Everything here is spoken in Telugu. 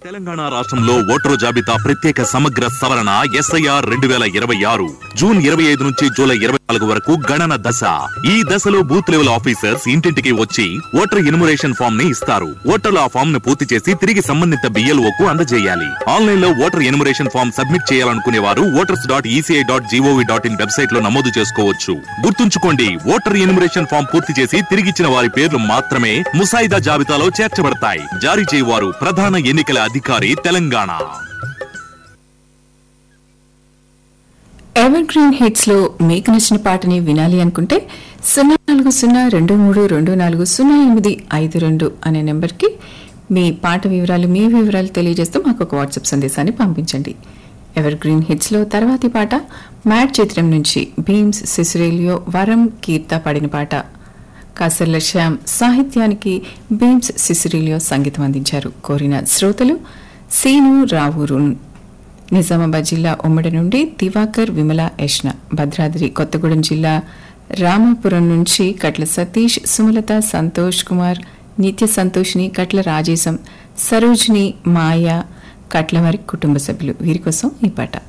తెలంగాణ రాష్ట్రంలో ఓటరు జాబితా ప్రత్యేక సమగ్ర సవరణ ఎస్ఐఆర్ రెండు వేల ఇరవై ఆరు జూన్ ఇరవై ఐదు నుంచి జూలై ఇరవై నాలుగు వరకు గణన దశ ఈ దశలో బూత్ లెవెల్ ఆఫీసర్స్ ఇంటింటికి వచ్చి ఓటర్ ఇన్మురేషన్ ఫామ్ ని ఇస్తారు ఓటర్లు ఆ ఫామ్ ను పూర్తి చేసి తిరిగి సంబంధిత బిఎల్ఓ కు అందజేయాలి ఆన్లైన్ లో ఓటర్ ఇన్మురేషన్ ఫామ్ సబ్మిట్ చేయాలనుకునే వారు voters dot ECI dot GOV dot in website లో నమోదు చేసుకోవచ్చు గుర్తుంచుకోండి ఓటర్ ఇన్మురేషన్ ఫామ్ పూర్తి చేసి తిరిగిచ్చిన వారి పేర్లు మాత్రమే ముసాయిదా జాబితాలో చేర్చబడతాయి జారీ చేయవారు ప్రధాన ఎన్నికల అధికారి తెలంగాణ ఎవర్ గ్రీన్ హిట్స్ లో మీకు నచ్చిన పాటని వినాలి అనుకుంటే సున్నా నాలుగు సున్నా రెండు మూడు రెండు నాలుగు సున్నా ఎనిమిది ఐదు రెండు అనే నెంబర్కి మీ పాట వివరాలు మీ వివరాలు తెలియజేస్తూ మాకు ఒక వాట్సాప్ సందేశాన్ని పంపించండి ఎవర్ గ్రీన్ హిట్స్ లో తర్వాతి పాట మ్యాట్ చిత్రం నుంచి భీమ్స్ సిసిరేలియో వరం కీర్త పాడిన పాట కాసర్ల శ్యామ్ సాహిత్యానికి భీమ్స్ సిసిరిలియో సంగీతం అందించారు కోరిన శ్రోతలు సీను రావూరు నిజామాబాద్ జిల్లా ఉమ్మడి నుండి దివాకర్ విమల యష్ణ భద్రాద్రి కొత్తగూడెం జిల్లా రామాపురం నుంచి కట్ల సతీష్ సుమలత సంతోష్ కుమార్ నిత్య సంతోష్ని కట్ల రాజేశం సరోజిని మాయ కట్ల వారి కుటుంబ సభ్యులు వీరి కోసం ఈ పాట